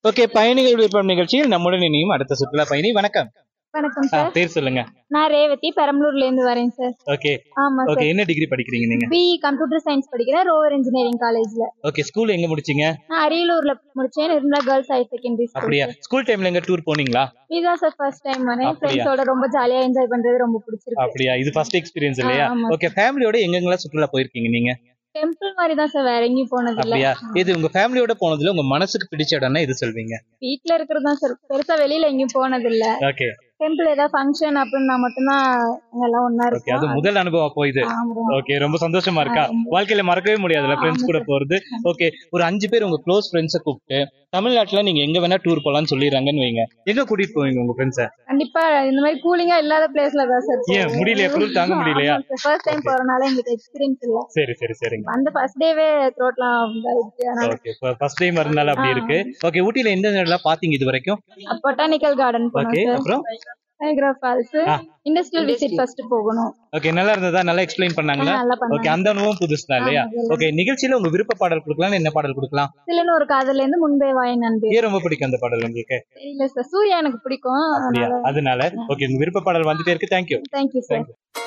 Okay பயணிகள் விருப்பம் நிகழ்ச்சியில் நம்முடன் இனியும் அடுத்த சுற்றுலா பயணி வணக்கம் வணக்கம் ஆ, சார் பேர் சொல்லுங்க நான் ரேவதி பெரம்பலூர்ல இருந்து வரேன் சார் ஓகே ஆமா ஓகே சார் என்ன டிகிரி படிக்கிறீங்க நீங்க பிஇ கம்ப்யூட்டர் சயின்ஸ் படிக்கிறேன் ரோவர் இன்ஜினியரிங் காலேஜ்ல ஓகே ஸ்கூல் எங்க முடிச்சீங்க நான் அரியலூர்ல முடிச்சேன் Nirmala girls higher secondary school அப்படியா ஸ்கூல் டைம்ல எங்க டூர் போனீங்களா இதுதான் சார் ஃபர்ஸ்ட் டைம் வரேன் அப்படியா? ஃப்ரெண்ட்ஸோட ரொம்ப ஜாலியா என்ஜாய் பண்றது ரொம்ப பிடிச்சிருக்கு அப்படியா இது ஃபர்ஸ்ட் எக்ஸ்பீரியன்ஸ் இல்லையா ஆ, ஆமா. ஓகே ஃபேமிலியோட எங்கெங்கெல்லாம் சுற்றுலா போயிருக்கீங்க நீங்க டெம்பிள் மாதிரி தான் சார் வேற எங்கேயும் போனது இல்ல அப்படியா இது உங்க ஃபேமிலியோட போனதுல உங்க மனசுக்கு பிடிச்ச இடம்னா இது சொல்வீங்க வீட்ல இருக்கிறது தான் சார் பெருசா வெளியில எங்கேயும் போனது இல்ல ஓகே டெம்பிள் ஏதாவது ஃபங்க்ஷன் அப்படின்னா மட்டும்தான் அங்கெல்லாம் ஒன்னா ஓகே அது இருக்கும் முதல் அனுபவம் அப்போ இது ஆமா. ஓகே ரொம்ப சந்தோஷமா இருக்கா வாழ்க்கையில மறக்கவே முடியாதுல்ல ஃப்ரெண்ட்ஸ் கூட போறது ஓகே ஒரு அஞ்சு பேர் உங்க க்ளோஸ் ஃப்ரெண்ட்ஸை கூப்பிட்டு தமிழ்நாட்டுல நீங்க எங்க வேணா டூர் போலாம்னு சொல்லிடுறாங்கன்னு வைங்க எங்க கூட்டிட்டு போவீங்க உங்க ஃப்ரெண்ட்ஸை கண்டிப்பா இந்த மாதிரி கூலிங்கா இல்லாத பிளேஸ்ல தான் சார் ஏன் முடியலையா குளிர் தாங்க முடியலையா ஃபர்ஸ்ட் டைம் போறனால எங்களுக்கு எக்ஸ்பீரியன்ஸ் இல்ல சரி சரி சரிங்க அந்த ஃபர்ஸ்ட் டேவே த்ரோட்லாம் இதாயிடுச்சு அதனால ஓகே ஃபர்ஸ்ட் டைம் வரனால அப்படி இருக்கு ஓகே ஊட்டில எந்த இடம்லாம் பாத்தீங்க இது வரைக்கும் பொட்டானிக்கல் கார்டன் ஓகே போனோம் சார் அப்புறம் நயக்ரா ஃபால்ஸ் ஆ. இண்டஸ்ட்ரியல் விசிட் ஃபர்ஸ்ட் போகணும் ஓகே நல்லா இருந்ததா நல்லா எக்ஸ்பிளைன் பண்ணாங்களா ஆ, நல்லா ஓகே பண்ணாங்க அந்த அனுபவம் புதுசு தான் இல்லையா ஆமா, ஓகே நிகழ்ச்சியில உங்க விருப்ப பாடல் கொடுக்கலாம் என்ன பாடல் கொடுக்கலாம் சிலன்னு ஒரு காதல்ல இருந்து முன்பே வாய் நண்பே ஏன் ரொம்ப பிடிக்கும் அந்த பாடல் உங்களுக்கு தெரியல சார் சூர்யா எனக்கு பிடிக்கும் அப்படியா அதனால ஓகே உங்க விருப்ப பாடல் வந்துட்டே இருக்கு தேங்க்யூ தேங்க்யூ சார்